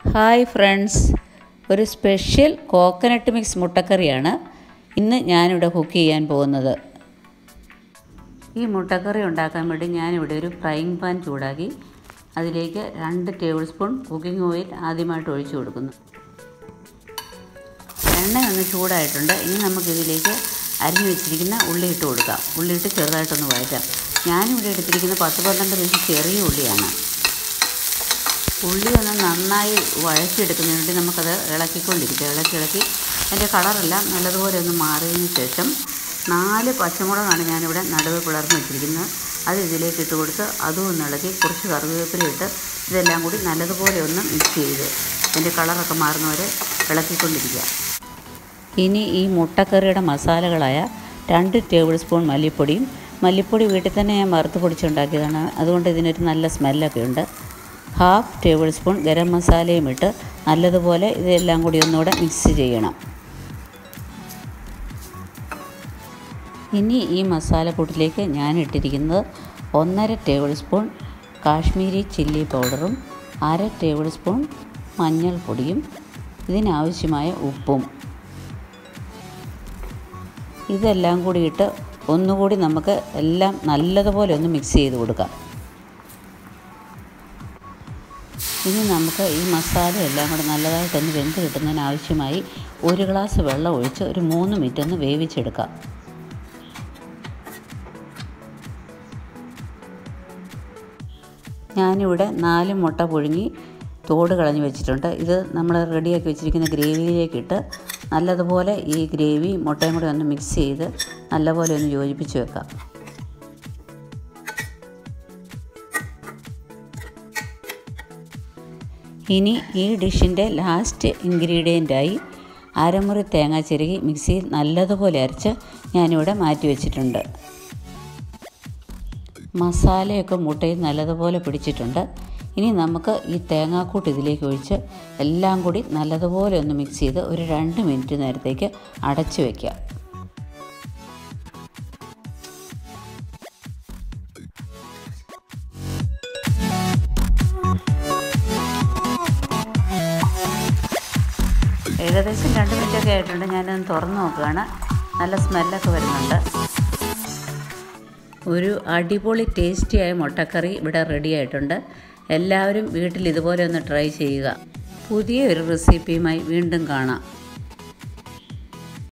hi friends ഒരു special coconut mix മുട്ടക്കറിയാണ് ഇന്ന് ഞാനിവിടെ കുക്ക് ചെയ്യാൻ പോകുന്നത് ഈ മുട്ടക്കറി ഉണ്ടാക്കാൻ വേണ്ടി ഞാനിവിടെ ഒരു ഫ്രൈങ് പാൻ ചൂടാക്കി അതിലേക്ക് രണ്ട് ടേബിൾ സ്പൂൺ കുക്കിംഗ് ഓയിൽ ആദ്യമായിട്ട് ഒഴിച്ചു കൊടുക്കുന്നു എണ്ണ ഒന്ന് ചൂടായിട്ടുണ്ട് ഇനി നമുക്കിതിലേക്ക് അരിഞ്ഞു വെച്ചിരിക്കുന്ന ഉള്ളി ഇട്ട് കൊടുക്കാം ഉള്ളി ഇട്ട് ചെറുതായിട്ടൊന്ന് വഴറ്റാം ഞാനിവിടെ എടുത്തിരിക്കുന്ന പത്ത് പന്ത്രണ്ട് പീസ് ചെറിയ ഉള്ളിയാണ് ഉള്ളി ഒന്ന് നന്നായി വഴച്ചെടുക്കുന്നതിന് വേണ്ടി നമുക്കത് ഇളക്കിക്കൊണ്ടിരിക്കുക ഇളക്കി ഇളക്കി അതിൻ്റെ കളറെല്ലാം നല്ലതുപോലെ ഒന്ന് മാറിയതിന് ശേഷം നാല് പച്ചമുളകാണ് ഞാനിവിടെ നടുവ് പിളർന്ന് വെച്ചിരിക്കുന്നത് അത് ഇതിലേക്ക് ഇട്ട് കൊടുത്ത് അതും ഒന്ന് ഇളക്കി കുറച്ച് കറിവേപ്പില ഇട്ട് ഇതെല്ലാം കൂടി നല്ലതുപോലെ ഒന്ന് മിക്സ് ചെയ്ത് അതിൻ്റെ കളറൊക്കെ മാറുന്നവരെ ഇളക്കിക്കൊണ്ടിരിക്കുക ഇനി ഈ മുട്ടക്കറിയുടെ മസാലകളായ രണ്ട് ടേബിൾ സ്പൂൺ മല്ലിപ്പൊടിയും മല്ലിപ്പൊടി വീട്ടിൽ തന്നെ ഞാൻ വറുത്ത് പൊടിച്ചുണ്ടാക്കിയതാണ് അതുകൊണ്ട് ഇതിനൊരു നല്ല സ്മെല്ലൊക്കെ ഉണ്ട് ഹാഫ് ടേബിൾ സ്പൂൺ ഗരം മസാലയും ഇട്ട് നല്ലതുപോലെ ഇതെല്ലാം കൂടി ഒന്നുകൂടെ മിക്സ് ചെയ്യണം ഇനി ഈ മസാലക്കൂട്ടിലേക്ക് ഞാൻ ഇട്ടിരിക്കുന്നത് ഒന്നര ടേബിൾ സ്പൂൺ കാശ്മീരി ചില്ലി പൗഡറും അര ടേബിൾ സ്പൂൺ മഞ്ഞൾപ്പൊടിയും ഇതിനാവശ്യമായ ഉപ്പും ഇതെല്ലാം കൂടി ഇട്ട് ഒന്നുകൂടി നമുക്ക് എല്ലാം നല്ലതുപോലെ ഒന്ന് മിക്സ് ചെയ്ത് കൊടുക്കാം ഇനി നമുക്ക് ഈ മസാല എല്ലാം കൂടെ നല്ലതായിട്ടൊന്ന് വെന്ത് കിട്ടുന്നതിന് ആവശ്യമായി ഒരു ഗ്ലാസ് വെള്ളം ഒഴിച്ച് ഒരു മൂന്ന് മിനിറ്റ് ഒന്ന് വേവിച്ചെടുക്കാം ഞാനിവിടെ നാല് മുട്ട പുഴുങ്ങി തോട് കളഞ്ഞ് വെച്ചിട്ടുണ്ട് ഇത് നമ്മൾ റെഡിയാക്കി വെച്ചിരിക്കുന്ന ഗ്രേവിയിലേക്ക് ഇട്ട് നല്ലതുപോലെ ഈ ഗ്രേവി മുട്ടയും കൂടെ ഒന്ന് മിക്സ് ചെയ്ത് നല്ലപോലെ ഒന്ന് യോജിപ്പിച്ച് വെക്കാം ഇനി ഈ ഡിഷിൻ്റെ ലാസ്റ്റ് ഇൻഗ്രീഡിയൻ്റായി അരമുറി തേങ്ങ ചിരകി മിക്സിയിൽ നല്ലതുപോലെ അരച്ച് ഞാനിവിടെ മാറ്റി വെച്ചിട്ടുണ്ട് മസാലയൊക്കെ മുട്ടയിൽ നല്ലതുപോലെ പിടിച്ചിട്ടുണ്ട് ഇനി നമുക്ക് ഈ തേങ്ങാക്കൂട്ട് ഇതിലേക്ക് ഒഴിച്ച് എല്ലാം കൂടി നല്ലതുപോലെ ഒന്ന് മിക്സ് ചെയ്ത് ഒരു രണ്ട് മിനിറ്റ് നേരത്തേക്ക് അടച്ചു വയ്ക്കാം ഏകദേശം രണ്ട് മിനിറ്റൊക്കെ ആയിട്ടുണ്ട് ഞാനൊന്ന് തുറന്ന് നോക്കുകയാണ് നല്ല സ്മെല്ലൊക്കെ വരുന്നുണ്ട് ഒരു അടിപൊളി ടേസ്റ്റിയായ മുട്ടക്കറി ഇവിടെ റെഡി ആയിട്ടുണ്ട് എല്ലാവരും വീട്ടിൽ ഇതുപോലെ ഒന്ന് ട്രൈ ചെയ്യുക പുതിയ ഒരു റെസിപ്പിയുമായി വീണ്ടും കാണാം